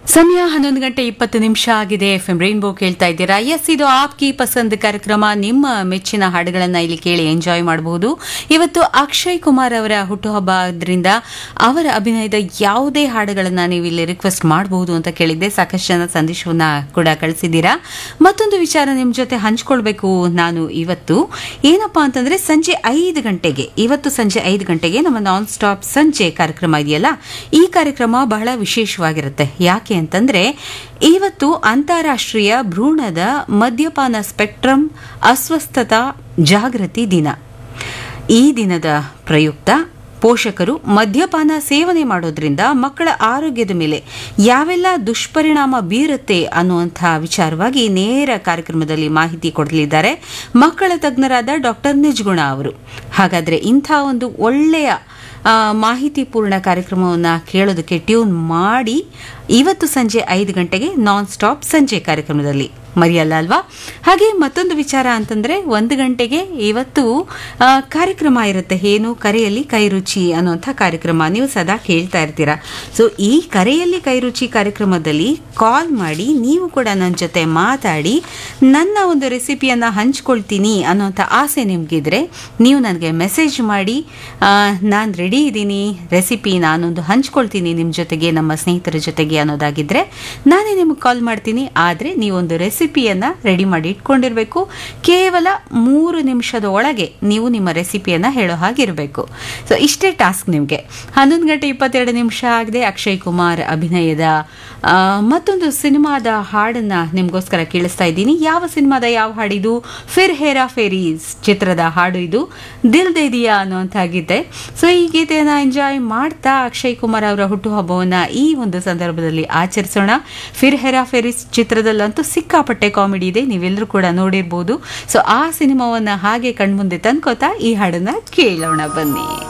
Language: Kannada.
ಸಮಯ ಹನ್ನೊಂದು ಗಂಟೆ ಇಪ್ಪತ್ತು ನಿಮಿಷ ಆಗಿದೆ ಎಫ್ ಎಂ ರೈನ್ಬೋ ಕೇಳ್ತಾ ಇದ್ದೀರಾ ಎಸ್ ಇದು ಆಪ್ಕಿ ಪಸಂದ್ ಕಾರ್ಯಕ್ರಮ ನಿಮ್ಮ ಮೆಚ್ಚಿನ ಹಾಡುಗಳನ್ನ ಇಲ್ಲಿ ಕೇಳಿ ಎಂಜಾಯ್ ಮಾಡಬಹುದು ಇವತ್ತು ಅಕ್ಷಯ್ ಕುಮಾರ್ ಅವರ ಹುಟ್ಟುಹಬ್ಬ ಆದ್ರಿಂದ ಅವರ ಅಭಿನಯದ ಯಾವುದೇ ಹಾಡುಗಳನ್ನ ನೀವು ಇಲ್ಲಿ ರಿಕ್ವೆಸ್ಟ್ ಮಾಡಬಹುದು ಅಂತ ಕೇಳಿದ್ದೆ ಸಾಕಷ್ಟು ಜನ ಸಂದೇಶವನ್ನ ಕೂಡ ಕಳಿಸಿದ್ದೀರಾ ಮತ್ತೊಂದು ವಿಚಾರ ನಿಮ್ಮ ಜೊತೆ ಹಂಚ್ಕೊಳ್ಬೇಕು ನಾನು ಇವತ್ತು ಏನಪ್ಪಾ ಅಂತಂದ್ರೆ ಸಂಜೆ ಐದು ಗಂಟೆಗೆ ಇವತ್ತು ಸಂಜೆ ಐದು ಗಂಟೆಗೆ ನಮ್ಮ ನಾನ್ ಸ್ಟಾಪ್ ಸಂಜೆ ಕಾರ್ಯಕ್ರಮ ಇದೆಯಲ್ಲ ಈ ಕಾರ್ಯಕ್ರಮ ಬಹಳ ವಿಶೇಷವಾಗಿರುತ್ತೆ ಯಾಕೆ ಅಂತಂದ್ರೆ ಇವತ್ತು ಅಂತಾರಾಷ್ಟ್ರೀಯ ಭ್ರೂಣದ ಮದ್ಯಪಾನ ಸ್ಪೆಕ್ಟ್ರಮ್ ಅಸ್ವಸ್ಥತಾ ಜಾಗೃತಿ ದಿನ ಈ ದಿನದ ಪ್ರಯುಕ್ತ ಪೋಷಕರು ಮದ್ಯಪಾನ ಸೇವನೆ ಮಾಡೋದ್ರಿಂದ ಮಕ್ಕಳ ಆರೋಗ್ಯದ ಮೇಲೆ ಯಾವೆಲ್ಲ ದುಷ್ಪರಿಣಾಮ ಬೀರುತ್ತೆ ಅನ್ನುವಂಥ ವಿಚಾರವಾಗಿ ನೇರ ಕಾರ್ಯಕ್ರಮದಲ್ಲಿ ಮಾಹಿತಿ ಕೊಡಲಿದ್ದಾರೆ ಮಕ್ಕಳ ತಜ್ಞರಾದ ಡಾಕ್ಟರ್ ನಿಜ್ಗುಣ ಅವರು ಹಾಗಾದ್ರೆ ಇಂಥ ಒಂದು ಒಳ್ಳೆಯ ಆ, ಮಾಹಿತಿಪೂರ್ಣ ಕಾರ್ಯಕ್ರಮವನ್ನು ಕೇಳೋದಕ್ಕೆ ಟ್ಯೂನ್ ಮಾಡಿ ಇವತ್ತು ಸಂಜೆ ಐದು ಗಂಟೆಗೆ ನಾನ್ ಸ್ಟಾಪ್ ಸಂಜೆ ಕಾರ್ಯಕ್ರಮದಲ್ಲಿ ಮರೆಯಲ್ಲ ಅಲ್ವಾ ಹಾಗೆ ಮತ್ತೊಂದು ವಿಚಾರ ಅಂತಂದ್ರೆ ಒಂದು ಗಂಟೆಗೆ ಇವತ್ತು ಆ, ಕಾರ್ಯಕ್ರಮ ಇರುತ್ತೆ ಏನು ಕರೆಯಲ್ಲಿ ಕೈರುಚಿ ಅನ್ನುವಂಥ ಕಾರ್ಯಕ್ರಮ ನೀವು ಸದಾ ಕೇಳ್ತಾ ಇರ್ತೀರಾ ಸೊ ಈ ಕರೆಯಲ್ಲಿ ಕೈರುಚಿ ಕಾರ್ಯಕ್ರಮದಲ್ಲಿ ಕಾಲ್ ಮಾಡಿ ನೀವು ಕೂಡ ನನ್ನ ಜೊತೆ ಮಾತಾಡಿ ನನ್ನ ಒಂದು ರೆಸಿಪಿಯನ್ನ ಹಂಚ್ಕೊಳ್ತೀನಿ ಅನ್ನೋಂಥ ಆಸೆ ನಿಮ್ಗಿದ್ರೆ ನೀವು ನನಗೆ ಮೆಸೇಜ್ ಮಾಡಿ ನಾನು ರೆಡಿ ಇದ್ದೀನಿ ರೆಸಿಪಿ ನಾನೊಂದು ಹಂಚ್ಕೊಳ್ತೀನಿ ನಿಮ್ಮ ಜೊತೆಗೆ ನಮ್ಮ ಸ್ನೇಹಿತರ ಜೊತೆಗೆ ಅನ್ನೋದಾಗಿದ್ರೆ ನಾನೇ ನಿಮಗೆ ಕಾಲ್ ಮಾಡ್ತೀನಿ ಆದರೆ ನೀವೊಂದು ರೆಸಿಪಿಯನ್ನ ರೆಡಿ ಮಾಡಿ ಇಟ್ಕೊಂಡಿರಬೇಕು ಕೇವಲ ಮೂರು ನಿಮಿಷದ ಒಳಗೆ ನೀವು ನಿಮ್ಮ ರೆಸಿಪಿಯನ್ನ ಹೇಳೋ ಹಾಗಿರಬೇಕು ಸೊ ಇಷ್ಟೇ ಟಾಸ್ಕ್ ನಿಮಗೆ ಹನ್ನೊಂದು ಗಂಟೆ ಇಪ್ಪತ್ತೆರಡು ನಿಮಿಷ ಆಗಿದೆ ಅಕ್ಷಯ್ ಕುಮಾರ್ ಅಭಿನಯದ ಆ, ಮತ್ತೊಂದು ಸಿನಿಮಾದ ಹಾಡನ್ನ ನಿಮಗೋಸ್ಕರ ಕೇಳಿಸ್ತಾ ಇದ್ದೀನಿ ಯಾವ ಸಿನಿಮಾದ ಯಾವ ಹಾಡಿದು ಫಿರ್ ಹೇರಾ ಫೇರೀಸ್ ಚಿತ್ರದ ಹಾಡು ಇದು ದಿಲ್ ದೇ ದಿಯಾ ಅನ್ನುವಂಥ ಗೀತೆ ಸೊ ಈ ಗೀತೆಯನ್ನ ಎಂಜಾಯ್ ಮಾಡ್ತಾ ಅಕ್ಷಯ್ ಕುಮಾರ್ ಅವರ ಹುಟ್ಟುಹಬ್ಬವನ್ನ ಈ ಒಂದು ಸಂದರ್ಭದಲ್ಲಿ ಆಚರಿಸೋಣ ಫಿರ್ ಹೆರಾ ಫೆರಿಸ್ ಚಿತ್ರದಲ್ಲಂತೂ ಸಿಕ್ಕಾಪಟ್ಟೆ ಕಾಮಿಡಿ ಇದೆ ನೀವೆಲ್ಲರೂ ಕೂಡ ನೋಡಿರ್ಬೋದು ಸೊ ಆ ಸಿನಿಮಾವನ್ನ ಹಾಗೆ ಕಣ್ಮುಂದೆ ತಂದ್ಕೋತಾ ಈ ಹಾಡನ್ನ ಕೇಳೋಣ ಬನ್ನಿ